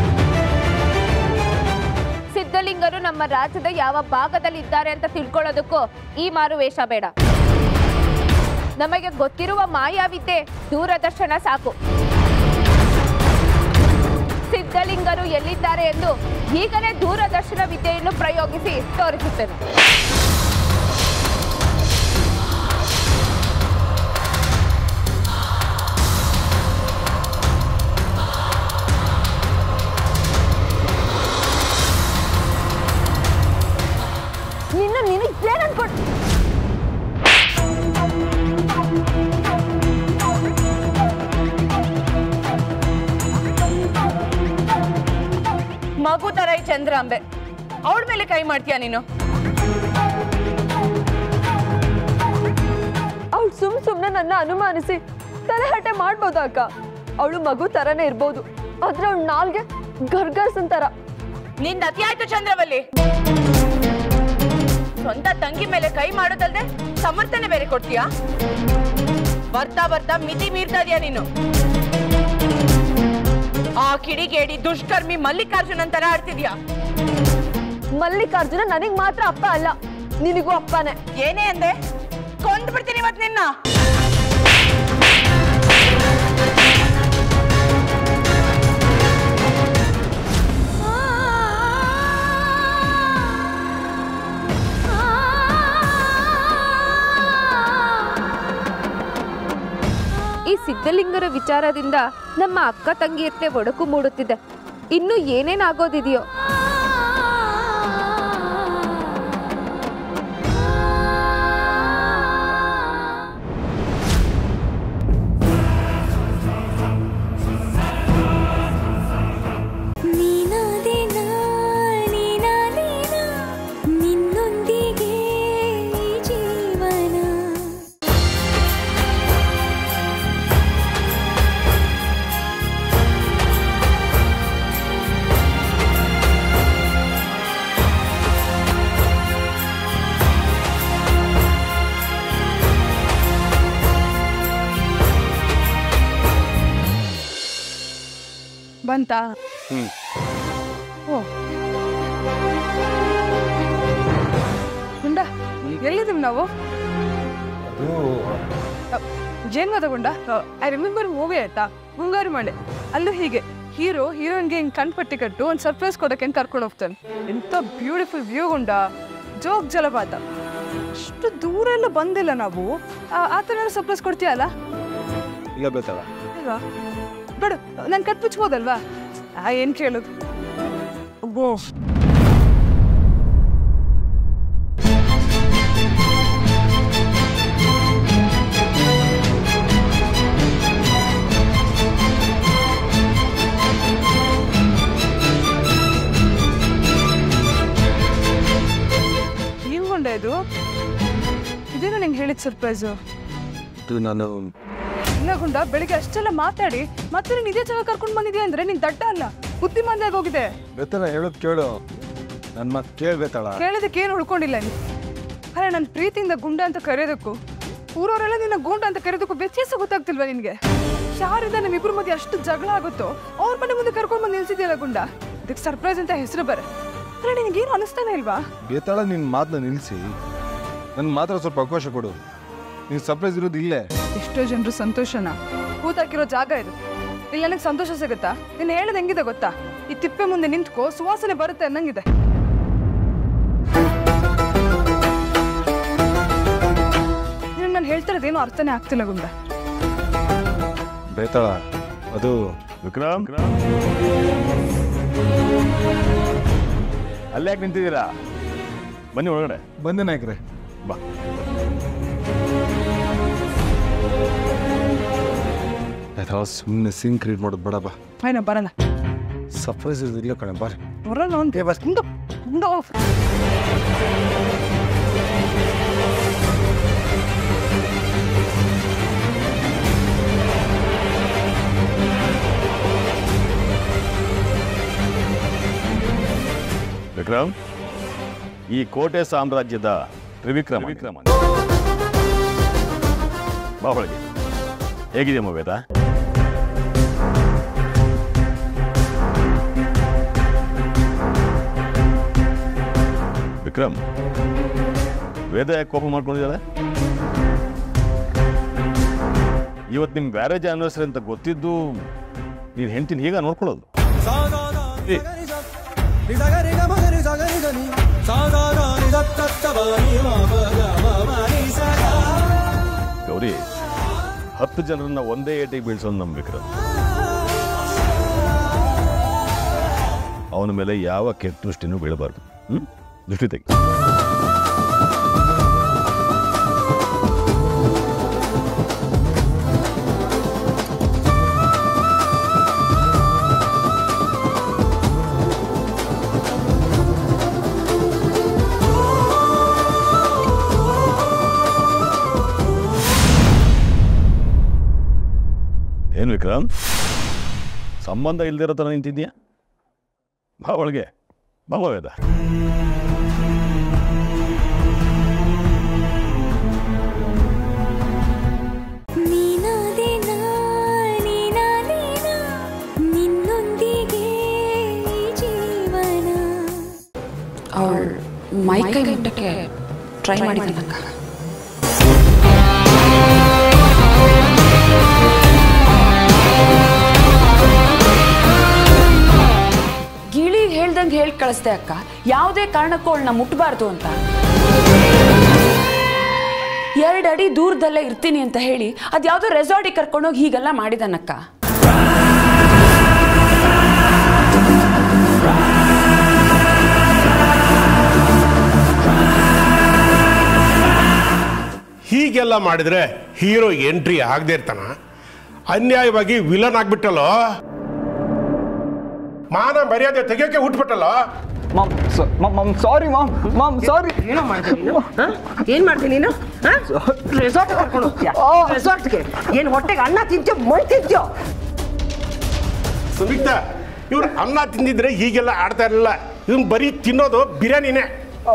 ಸಿದ್ಧಲಿಂಗರು ನಮ್ಮ ರಾಜ್ಯದ ಯಾವ ಭಾಗದಲ್ಲಿ ಇದ್ದಾರೆ ಅಂತ ತಿಳ್ಕೊಳ್ಳೋದಕ್ಕೂ ಈ ಮಾರು ವೇಷ ಬೇಡ ನಮಗೆ ಗೊತ್ತಿರುವ ಮಾಯಾವಿದ್ಯೆ ದೂರದರ್ಶನ ಸಾಕು ಸಿದ್ಧಲಿಂಗರು ಎಲ್ಲಿದ್ದಾರೆ ಎಂದು ಈಗಲೇ ದೂರದರ್ಶನ ವಿದ್ಯೆಯನ್ನು ಪ್ರಯೋಗಿಸಿ ತೋರಿಸುತ್ತೇನೆ ನಿನ್ನ ನೀನು ಏನ್ ಅನ್ಕೊಂಡ್ ಮಗು ತರ ಈ ಚಂದ್ರಾಂಬೆ ಅವಳ ಮೇಲೆ ಕೈ ಮಾಡ್ತೀಯ ನೀನು ಅವಳು ಸುಮ್ ಸುಮ್ನೆ ನನ್ನ ಅನುಮಾನಿಸಿ ತಲೆಹಟೆ ಮಾಡ್ಬೋದು ಅಕ್ಕ ಅವಳು ಮಗು ತರನೇ ಇರ್ಬೋದು ಆದ್ರೆ ಅವಳು ನಾಲ್ಗೆ ಗರ್ಗರ್ಸನ್ ತರ ನಿಂದ ಅತಿ ಆಯ್ತು ಚಂದ್ರವಲ್ಲಿ ಸ್ವಂತ ತಂಗಿ ಮೇಲೆ ಕೈ ಮಾಡೋದಲ್ದೆ ಸಮರ್ಥನೆ ಬೇರೆ ಕೊಡ್ತೀಯಾ ಬರ್ತಾ ಬರ್ತಾ ಮಿತಿ ಮೀರ್ತಾ ಇದೀಯ ನೀನು ಆ ಕಿಡಿಗೇಡಿ ದುಷ್ಕರ್ಮಿ ಮಲ್ಲಿಕಾರ್ಜುನ್ ಅಂತರ ಆಡ್ತಿದ್ಯಾ ಮಲ್ಲಿಕಾರ್ಜುನ ನನಗ್ ಮಾತ್ರ ಅಪ್ಪ ಅಲ್ಲ ನಿನಗೂ ಅಪ್ಪನೇ ಏನೇ ಅಂದೆ ಕೊಂದ್ ಬಿಡ್ತೀನಿ ಇವತ್ ನಿನ್ನ ಈ ಸಿದ್ಧಲಿಂಗರ ವಿಚಾರದಿಂದ ನಮ್ಮ ಅಕ್ಕ ತಂಗಿಯತ್ತೆ ಒಡಕು ಮೂಡುತ್ತಿದೆ ಇನ್ನು ಏನೇನಾಗೋದಿದೆಯೋ ನೀನಾದೇನ ನೀನಾದೇನ ನಿನ್ನೊಂದಿಗೆ ಈ ಜೀವನ ಬಂತಾ ಹ್ಮ್ ಓ ಗುಂಡ ಎಲ್ಲಿದ್ದೀವಿ ನಾವು ಜೇನ್ಮದ ಗುಂಡ ಐ ರಿಮೆಂಬರ್ ಮೂವಿ ಆಯ್ತಾ ಮುಂಗಾರು ಮಳೆ ಅಲ್ಲೂ ಹೀಗೆ ಹೀರೋ ಹೀರೋಯಿನ್ಗೆ ಹಿಂಗೆ ಕಣ್ಪಟ್ಟಿ ಕಟ್ಟು ಒಂದು ಸರ್ಪ್ರೈಸ್ ಕೊಡೋಕೆ ಕರ್ಕೊಂಡು ಹೋಗ್ತಾನೆ ಎಂತ ಬ್ಯೂಟಿಫುಲ್ ವ್ಯೂ ಗುಂಡ ಜೋಗ್ ಜಲಪಾತ ಅಷ್ಟು ದೂರ ಎಲ್ಲ ಬಂದಿಲ್ಲ ನಾವು ಆ- ಆ ಥರ ಸರ್ಪ್ರೈಸ್ ಕೊಡ್ತೀಯಲ್ಲ ಈಗ ಬೇಕಲ್ಲ ಅಲ್ವಾ ಬೇಡ ನಾನು ಕಟ್ ಮುಚ್ಬೋದಲ್ವಾ ಆ ಏನು ಕೇಳೋದು ಅಬ್ಬೋ ಏನ್ ಗೊಂಡ ಇದು ಇದೇನೋ ನಿಂಗೆ ಹೇಳಿದ ಸರ್ಪ್ರೈಸು ಇದು ನಾನು ಇಲ್ಲ ಗುಂಡ ಬೆಳಿಗ್ಗೆ ಅಷ್ಟೆಲ್ಲ ಮಾತಾಡಿ ಮತ್ತೆ ನೀನು ಇದೇ ಜಾಗ ಕರ್ಕೊಂಡು ಬಂದಿದ್ಯಾ ಅಂದ್ರೆ ನೀನ್ ದಡ್ಡ ಅಲ್ಲ ಬುದ್ಧಿಮಾಂದ್ಯ ಆಗೋಗಿದೆ ಬೇತಲ್ಲ ಹೇಳೋದು ಕೇಳು ನನ್ನ ಮಾತು ಕೇಳ್ಬೇತಳ ಕೇಳಿದಕ್ಕೆ ಏನು ಉಳ್ಕೊಂಡಿಲ್ಲ ನೀನು ಅರೆ ನನ್ನ ಪ್ರೀತಿಯಿಂದ ಗುಂಡ ಅಂತ ಕರೆಯೋದಕ್ಕೂ ಊರವರೆಲ್ಲ ನಿನ್ನ ಗುಂಡ ಅಂತ ಕರೆಯೋದಕ್ಕೂ ವ್ಯತ್ಯಾಸ ಗೊತ್ತಾಗ್ತಿಲ್ವಾ ನಿನಗೆ ಯಾರಿಂದ ನಮ್ಮಿಬ್ರ ಮಧ್ಯೆ ಅಷ್ಟು ಜಗಳ ಆಗುತ್ತೋ ಅವ್ರ ಮನೆ ಮುಂದೆ ಕರ್ಕೊಂಡ್ ಬಂದು ನಿಲ್ಸಿದ್ಯಲ್ಲ ಗುಂಡ ಇದಕ್ಕೆ ಸರ್ಪ್ರೈಸ್ ಅಂತ ಹೆಸರು ಬರ ಅಲ್ಲ ನಿನಗೇನು ಅನಿಸ್ತಾನೆ ಇಲ್ವಾ ಬೇತಾಳ ನಿನ್ನ ಮಾತನ್ನ ನಿಲ್ಲಿಸಿ ನನ್ನ ಮಾತ್ರ ಸ್ವಲ್ಪ ಅವಕಾಶ ಕೊಡು ನೀನು ಸರ್ಪ್ರೈಸ್ ಇರೋದು ಇಲ್ಲೇ ಎಷ್ಟೋ ಜನರು ಸಂತೋಷನ ಕೂತಾಕಿರೋ ಜಾಗ ಇದು ಇಲ್ಲಿ ನನಗೆ ಸಂತೋಷ ಸಿಗುತ್ತಾ ನೀನು ಹೇಳೋದು ಹೆಂಗಿದೆ ಗೊತ್ತಾ ಈ ತಿಪ್ಪೆ ಮುಂದೆ ನಿಂತ್ಕೋ ಸುವಾಸನೆ ಬರುತ್ತೆ ಅನ್ನಂಗಿದೆ ನೀನು ನಾನು ಹೇಳ್ತಾ ಇರೋದೇನು ಅರ್ಥನೇ ಆಗ್ತಿಲ್ಲ ಗುಂಡ ಬೇತಾಳ ಅದು ವಿಕ್ರಮ್ ಅಲ್ಲೇ ಯಾಕೆ ನಿಂತಿದ್ದೀರಾ ಬನ್ನಿ ಒಳಗಡೆ ಬಂದೆ ನಾಯ್ಕ್ರೆ ಬಾ ಬೇತಾಳ ಸುಮ್ಮನೆ ಸೀನ್ ಕ್ರಿಯೇಟ್ ಮಾಡೋದು ಬೇಡ ಬಾ ಆಯ್ನ ಬರೋಣ ಸರ್ಪ್ರೈಸ್ ಇರೋದು ಇಲ್ಲ ಕಣೆ ಬಾರಿ ಬರೋಣ ಒಂದು ಬಸ್ ಕುಂದು ಕುಂದು ವಿಕ್ರಮ್ ಈ ಕೋಟೆ ಸಾಮ್ರಾಜ್ಯದ ತ್ರಿವಿಕ್ರಮ ವಿಕ್ರಮ ಬಾ ಒಳಗೆ ಹೇಗಿದೆ ವೇದ ವಿಕ್ರಮ್ ವೇದ ಯಾಕೆ ಕೋಪ ಮಾಡ್ಕೊಂಡಿದ್ದಾಳೆ ಇವತ್ತು ನಿಮ್ಮ ಮ್ಯಾರೇಜ್ ಆನಿವರ್ಸರಿ ಅಂತ ಗೊತ್ತಿದ್ದು ನೀನು ಹೆಂಡ್ತಿನ ಹೇಗ ನೋಡ್ಕೊಳ್ಳೋದು ಏ, ಗೌರಿ ಹತ್ತು ಜನರನ್ನ ಒಂದೇ ಏಟಿಗೆ ಬೀಳ್ಸೋದು ನಮ್ಮ ವಿಕ್ರಮ್ ಅವನ ಮೇಲೆ ಯಾವ ಕೆಟ್ಟ ದೃಷ್ಟಿನೂ ಬೀಳಬಾರ್ದು ಹ್ಮ್ ದೃಷ್ಟಿ ತೆಗಿ ಏನು ವಿಕ್ರಮ್ ಸಂಬಂಧ ಇಲ್ದಿರೋ ಥರ ನಿಂತಿದ್ಯಾ ಬಾ ಒಳಗೆ ಬಾ ವೇದ ನೀನಾದೆ ನಾ, ನೀನಾದೆ ನಾ, ನಿನ್ನೊಂದಿಗೆ ಈ ಜೀವನ ಅವಳು ಮೈ ಕೈ ಮುಟ್ಟಕ್ಕೆ ಟ್ರೈ ಮಾಡಿದ್ದೀನಕ್ಕ ಗಿಳಿಗೆ ಹೇಳ್ದಂಗೆ ಹೇಳಿ ಕಳಿಸ್ದೆ ಅಕ್ಕ ಯಾವುದೇ ಕಾರಣಕ್ಕೂ ಅವಳನ್ನ ಮುಟ್ಟಬಾರ್ದು ಅಂತ ಎರಡು ಅಡಿ ದೂರದಲ್ಲೇ ಇರ್ತೀನಿ ಅಂತ ಹೇಳಿ ಅದ್ಯಾವುದೋ ರೆಸಾರ್ಟಿಗೆ ಕರ್ಕೊಂಡೋಗಿ ಹೀಗೆಲ್ಲ ಮಾಡಿದನಕ್ಕ ಹೀಗೆಲ್ಲ ಮಾಡಿದ್ರೆ ಹೀರೋ ಎಂಟ್ರಿ ಆಗದೆ ಇರ್ತಾನ ಅನ್ಯಾಯವಾಗಿ ವಿಲನ್ ಆಗ್ಬಿಟ್ಟಲ್ಲೋ ಮಾನ ಮರ್ಯಾದೆ ತೆಗಿಯೋಕೆ ಹುಟ್ಬಿಟ್ಟಲ್ಲ mom mom sorry mom mom sorry ಏನೋ ಮಾಡ್ತೀನಿ ನೀನು ಹ? ಏನ್ ಮಾಡ್ತೀನಿ ನೀನು ರೆಸಾರ್ಟ್ ಕರ್ಕೊಂಡು ಹೋಗ್ತೀಯ ರೆಸಾರ್ಟ್ಗೆ ಏನ್ ಹೊಟ್ಟೆಗೆ ಅನ್ನ ತಿಂತ್ಯೋ ಮಣ್ ತಿಂತ್ಯೋ ಸುಮಿಕ್ತ ಇವ್ರು ಅನ್ನ ತಿಂದಿದ್ರೆ ಹೀಗೆಲ್ಲ ಆಡ್ತಾ ಇರಲಿಲ್ಲ ಇವ್ನು ಬರೀ ತಿನ್ನೋದು ಬಿರಿಯಾನಿನೇ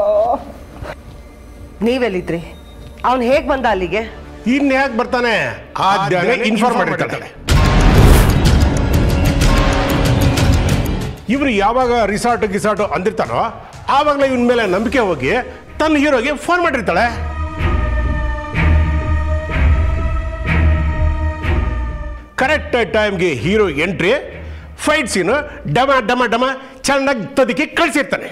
ನೀವೆಲ್ಲಿದ್ರಿ ಅವ್ನು ಹೇಗ್ ಬಂದ ಅಲ್ಲಿಗೆ ಇನ್ ಯಾಕೆ ಬರ್ತಾನೆ ಆದ್ಯಾನೆ ಇನ್ಫಾರ್ಮ್ ಮಾಡಿರ್ತಾಳೆ ಇವ್ರು ಯಾವಾಗ ರಿಸಾರ್ಟ್ ಗಿಸಾರ್ಟ್ ಅಂದಿರ್ತಾನೋ ಆವಾಗಲೇ ಇವನ್ ಮೇಲೆ ನಂಬಿಕೆ ಹೋಗಿ ತನ್ನ ಹೀರೋಗೆ ಫೋನ್ ಮಾಡಿರ್ತಾಳೆ ಕರೆಕ್ಟ್ ಟೈಮ್ಗೆ ಹೀರೋ ಎಂಟ್ರಿ ಫೈಟ್ ಸೀನು ಡಮ ಡಮ ಡಮ ಚೆನ್ನಾಗಿ ತದಕ್ಕೆ ಕಳಿಸಿರ್ತಾನೆ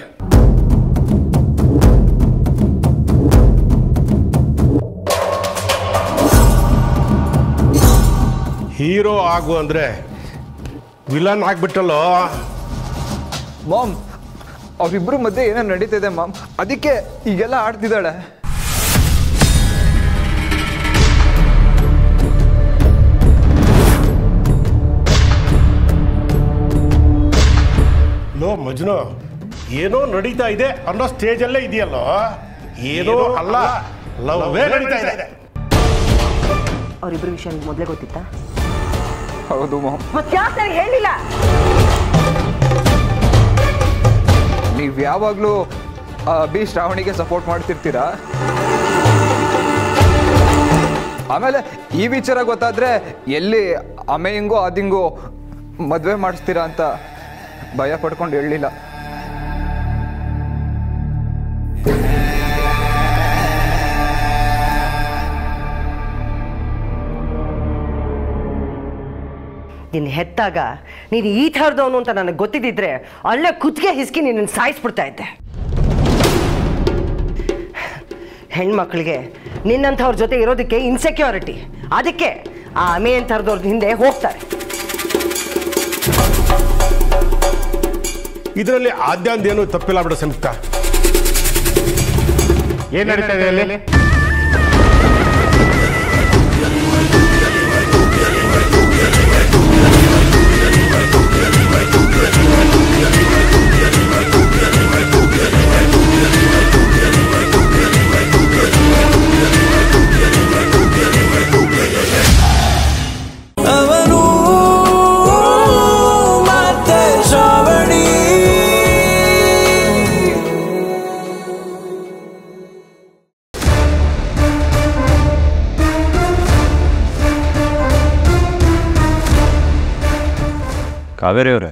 ಹೀರೋ ಆಗು ಅಂದ್ರೆ ವಿಲನ್ ಆಗ್ಬಿಟ್ಟಲ್ಲೋ ಮಾಮ್ ಅವ್ರಿಬ್ರು ಮಧ್ಯೆ ಏನೋ ನಡೀತಿದೆ ಮಾಮ್ ಅದಕ್ಕೆ ಈಗೆಲ್ಲ ಆಡ್ತಿದ್ದಾಳೆ ಲೋ ಮಜ್ನು ಏನೋ ನಡೀತಾ ಇದೆ ಅನ್ನೋ ಸ್ಟೇಜಲ್ಲೇ ಇದೆಯಲ್ಲೋ ಏನೋ ಅಲ್ಲ ಲವ್ವೇ ನಡೀತಾ ಇದೆ ಅವ್ರಿಬ್ರು ವಿಷಯ ನಿಮ್ಗೆ ಮೊದಲೇ ಗೊತ್ತಿತ್ತಾ ಹೌದು ಮಾಮ್ ಮತ್ತೆ ಯಾಕೆ ನನಗೆ ಹೇಳಿಲ್ಲ ನೀವು ಯಾವಾಗಲೂ ಅಭಿ ಶ್ರಾವಣಿಗೆ ಸಪೋರ್ಟ್ ಮಾಡ್ತಿರ್ತೀರಾ ಆಮೇಲೆ ಈ ವಿಚಾರ ಗೊತ್ತಾದ್ರೆ ಎಲ್ಲಿ ಅಮೆಯಿಂಗೋ ಅದಿಂಗೋ ಮದುವೆ ಮಾಡಿಸ್ತೀರಾ ಅಂತ ಭಯ ಪಡ್ಕೊಂಡು ಹೇಳಲಿಲ್ಲ ನಿನ್ನ ಹೆತ್ತಾಗ ನೀನು ಈ ಥರದವನು ಅಂತ ನನಗೆ ಗೊತ್ತಿದ್ದಿದ್ರೆ ಅಲ್ಲೇ ಕುತ್ತಿಗೆ ಹಿಸ್ಕಿ ನಿನ್ನ ಸಾಯಿಸ್ಬಿಡ್ತಾ ಇದ್ದೆ ಹೆಣ್ಮಕ್ಳಿಗೆ ನಿನ್ನಂಥವ್ರ ಜೊತೆ ಇರೋದಕ್ಕೆ ಇನ್ಸೆಕ್ಯೂರಿಟಿ ಅದಕ್ಕೆ ಆ ಅಮೆ ಥರದವ್ರ ಹಿಂದೆ ಹೋಗ್ತಾರೆ ಇದರಲ್ಲಿ ಆದ್ಯಾಂದೇನು ತಪ್ಪಿಲ್ಲ ಬಿಡು ಸಂಯುಕ್ತ ಏನ್ ನಡೀತಾ ಇದೆ ಅಲ್ಲಿ ಅವನು ಮತ್ತೆ ಶ್ರಾವಣಿ ಕಾವೇರಿ ಅವರೇ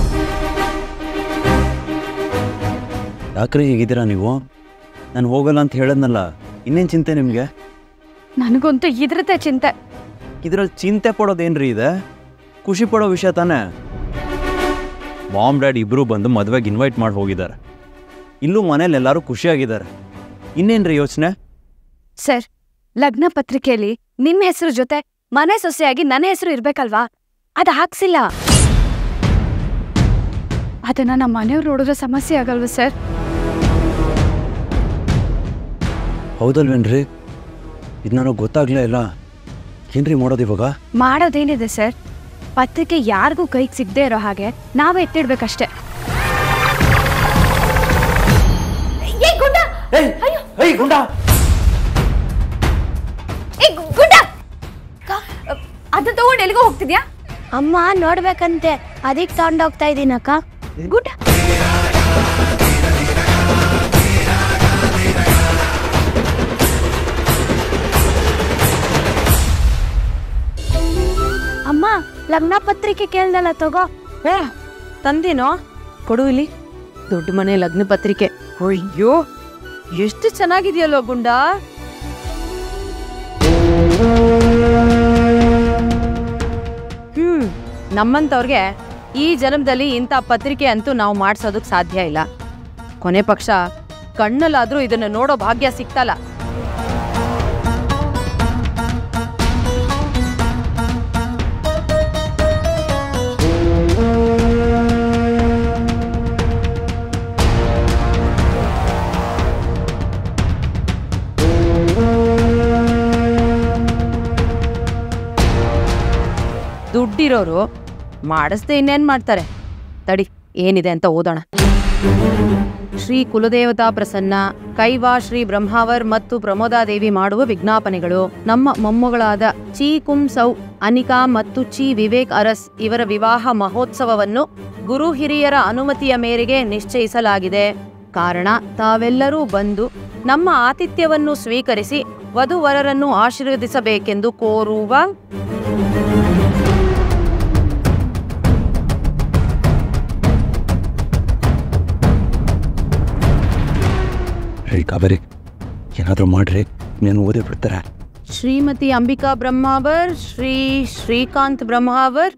ಯಾಕ್ರಿ ಹೀಗಿದ್ದೀರಾ ನೀವು ನಾನು ಹೋಗಲ್ಲ ಅಂತ ಹೇಳದ್ನಲ್ಲ ಇನ್ನೇನು ಚಿಂತೆ ನಿಮಗೆ ನನಗಂತೂ ಇದ್ರದ್ದೇ ಚಿಂತೆ ಇದ್ರಲ್ಲಿ ಚಿಂತೆ ಪಡೋದೇನ್ರಿ ಇದೆ ಖುಷಿ ಪಡೋ ವಿಷಯ ತಾನೇ ಮಾಮ್ ಡ್ಯಾಡ್ ಇಬ್ಬರು ಬಂದು ಮದುವೆಗೆ ಇನ್ವೈಟ್ ಮಾಡಿ ಹೋಗಿದ್ದಾರೆ ಇಲ್ಲೂ ಮನೇಲಿ ಎಲ್ಲರೂ ಖುಷಿಯಾಗಿದ್ದಾರೆ ಇನ್ನೇನ್ರಿ ಯೋಚನೆ ಸರ್ ಲಗ್ನ ಪತ್ರಿಕೆಯಲ್ಲಿ ನಿಮ್ಮ ಹೆಸರು ಜೊತೆ ಮನೆ ಸೊಸೆಯಾಗಿ ನನ್ನ ಹೆಸರು ಇರ್ಬೇಕಲ್ವಾ ಅದು ಹಾಕ್ಸಿಲ್ಲ ಅದನ್ನ ನಮ್ಮ ಮನೆಯವ್ರು ನೋಡಿದ್ರೆ ಸಮಸ್ಯೆ ಆಗಲ್ವಾ ಸರ್ ಹೌದಲ್ವೇನ್ರಿ ಇದು ನನಗೆ ಗೊತ್ತಾಗ್ಲೇ ಇಲ್ಲ ಏನ್ರಿ ಮಾಡೋದು ಇವಾಗ ಮಾಡೋದೇನಿದೆ ಸರ್ ಪತ್ರಿಕೆ ಯಾರಿಗೂ ಕೈಗೆ ಸಿಗದೆ ಇರೋ ಹಾಗೆ ನಾವೇ ಎತ್ತಿಡ್ಬೇಕಷ್ಟೇ ಏಯ್ ಗುಂಡ ಅದು ತಗೊಂಡು ಎಲ್ಲಿಗೋ ಹೋಗ್ತಿದ್ಯಾ ಅಮ್ಮ ನೋಡ್ಬೇಕಂತೆ ಅದಕ್ಕೆ ತಗೊಂಡೋಗ್ತಾ ಇದ್ದೀನಕ್ಕ ಗುಡ್ ಅಮ್ಮ ಲಗ್ನ ಪತ್ರಿಕೆ ಕೇಳ್ದಲ್ಲ ತಗೋ ಏ ತಂದೇನೋ ಕೊಡು ಇಲ್ಲಿ ದೊಡ್ಡ ಮನೆ ಲಗ್ನ ಪತ್ರಿಕೆ ಅಯ್ಯೋ ಎಷ್ಟು ಚೆನ್ನಾಗಿದೆಯಲ್ಲೋ ಗುಂಡ ಹ್ಮ್ ನಮ್ಮಂತವ್ರಿಗೆ ಈ ಜನ್ಮದಲ್ಲಿ ಇಂಥ ಪತ್ರಿಕೆ ಅಂತೂ ನಾವು ಮಾಡ್ಸೋದಕ್ ಸಾಧ್ಯ ಇಲ್ಲ ಕೊನೆ ಪಕ್ಷ ಕಣ್ಣಲ್ಲಾದ್ರೂ ಇದನ್ನ ನೋಡೋ ಭಾಗ್ಯ ಸಿಕ್ತಲ್ಲ ದುಡ್ಡಿರೋರು ಮಾಡಿಸ್ದೆ ಇನ್ನೇನ್ ಮಾಡ್ತಾರೆ ತಡಿ ಏನಿದೆ ಅಂತ ಓದೋಣ ಶ್ರೀ ಕುಲದೇವತಾ ಪ್ರಸನ್ನ ಕೈವಾ ಶ್ರೀ ಬ್ರಹ್ಮಾವರ್ ಮತ್ತು ಪ್ರಮೋದಾದೇವಿ ಮಾಡುವ ವಿಜ್ಞಾಪನೆಗಳು ನಮ್ಮ ಮೊಮ್ಮಗಳಾದ ಚಿ ಕುಂ ಸೌ ಅನಿಕಾ ಮತ್ತು ಚಿ ವಿವೇಕ್ ಅರಸ್ ಇವರ ವಿವಾಹ ಮಹೋತ್ಸವವನ್ನು ಗುರು ಹಿರಿಯರ ಅನುಮತಿಯ ಮೇರೆಗೆ ನಿಶ್ಚಯಿಸಲಾಗಿದೆ ಕಾರಣ ತಾವೆಲ್ಲರೂ ಬಂದು ನಮ್ಮ ಆತಿಥ್ಯವನ್ನು ಸ್ವೀಕರಿಸಿ ವಧುವರರನ್ನು ಆಶೀರ್ವದಿಸಬೇಕೆಂದು ಕೋರುವ ಹೇ ಕಾವೇರಿ ಏನಾದರೂ ಮಾಡ್ರಿ నేను ಓದೇ ಬಿಡ್ತಾರೆ ಶ್ರೀಮತಿ ಅಂಬಿಕಾ ಬ್ರಹ್ಮಾವರ್ ಶ್ರೀ ಶ್ರೀಕಾಂತ್ ಬ್ರಹ್ಮಾವರ್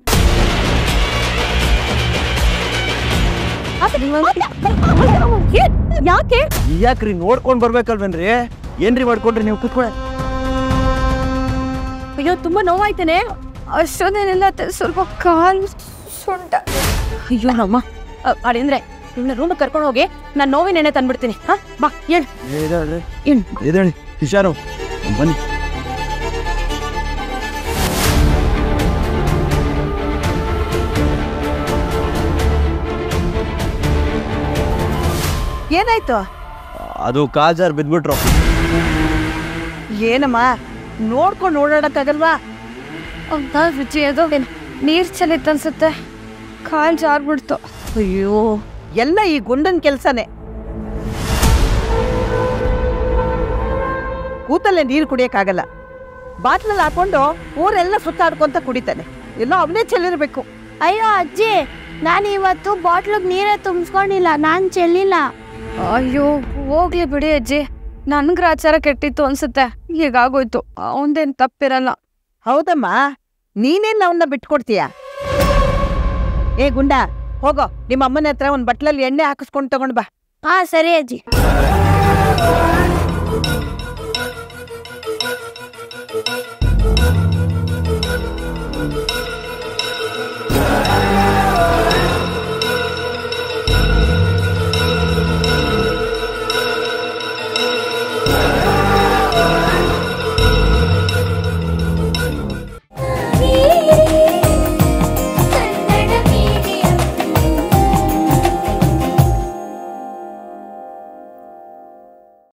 ಯಾಕೆ ಯಾಕ್ರಿ ನೋಡ್ಕೊಂಡ್ ಬರ್ಬೇಕಲ್ವೇನ್ರಿ ಏನ್ರಿ ಮಾಡ್ಕೊಂಡ್ರಿ ನೀವು ಕುತ್ಕೊಳ್ಳ ಅಯ್ಯೋ ತುಂಬಾ ನೋವಾಯ್ತೇನೆ ಅಷ್ಟೊಂದೇನೆಲ್ಲ ಸ್ವಲ್ಪ ಕಾಲ್ ಸೊಂಟ ಅಯ್ಯೋ ನಮ್ಮ ಅದೇಂದ್ರೆ ನಿನ್ನ ರೂಮ್ ಕರ್ಕೊಂಡು ಹೋಗಿ ನಾನು ನೋವಿನ ಎಣ್ಣೆ ತಂದ್ಬಿಡ್ತೀನಿ ಹಾ ಬಾ ಹೇಳು ಇದೇಳ್ರಿ ಏನ್ ಇದೇಳಿ ಹುಷಾರು ಬನ್ನಿ ಏನಾಯ್ತು ಅದು ಕಾಜಾರ್ ಬಿದ್ಬಿಟ್ರು ಏನಮ್ಮ ನೋಡ್ಕೊಂಡು ಓಡಾಡಕ್ಕಾಗಲ್ವಾ ರುಚಿ ಅದು ನೀರ್ ಚಲಿತ್ತು ಅನ್ಸುತ್ತೆ ಕಾಲ್ ಜಾರ್ಬಿಡ್ತು ಅಯ್ಯೋ ಎಲ್ಲ ಈ ಗುಂಡನ್ ಕೆಲ್ಸನೇ ಕೂತಲ್ಲೇ ನೀರು ಕುಡಿಯಕ್ಕಾಗಲ್ಲ ಬಾಟ್ಲಲ್ಲಿ ಹಾಕೊಂಡು ಊರೆಲ್ಲ ಸುತ್ತಾಡ್ಕೊಂತ ಕುಡಿತಾನೆ ಎಲ್ಲೋ ಅವನೇ ಚೆಲ್ಲಿರ್ಬೇಕು ಅಯ್ಯೋ ಅಜ್ಜಿ ನಾನು ಇವತ್ತು ಬಾಟ್ಲಿಗೆ ನೀರೇ ತುಂಬಿಸ್ಕೊಂಡಿಲ್ಲ ನಾನು ಚೆಲ್ಲಿಲ್ಲ ಅಯ್ಯೋ ಹೋಗ್ಲಿ ಬಿಡಿ ಅಜ್ಜಿ ನನ್ ಗ್ರಾಚಾರ ಕೆಟ್ಟಿತ್ತು ಅನ್ಸುತ್ತೆ ಹೀಗಾಗೋಯ್ತು ಅವಂದೇನ್ ತಪ್ಪಿರಲ್ಲ ಹೌದಮ್ಮ ನೀನೇನ್ ಅವನ್ನ ಬಿಟ್ಕೊಡ್ತೀಯ ಏ ಗುಂಡ ಹೋಗೋ ನಿಮ್ಮ ಅಮ್ಮನ ಹತ್ರ ಒಂದು ಬಟ್ಲಲ್ಲಿ ಎಣ್ಣೆ ಹಾಕಿಸ್ಕೊಂಡು ತಗೊಂಡ್ ಬಾ ಹಾ ಸರಿ ಅಜ್ಜಿ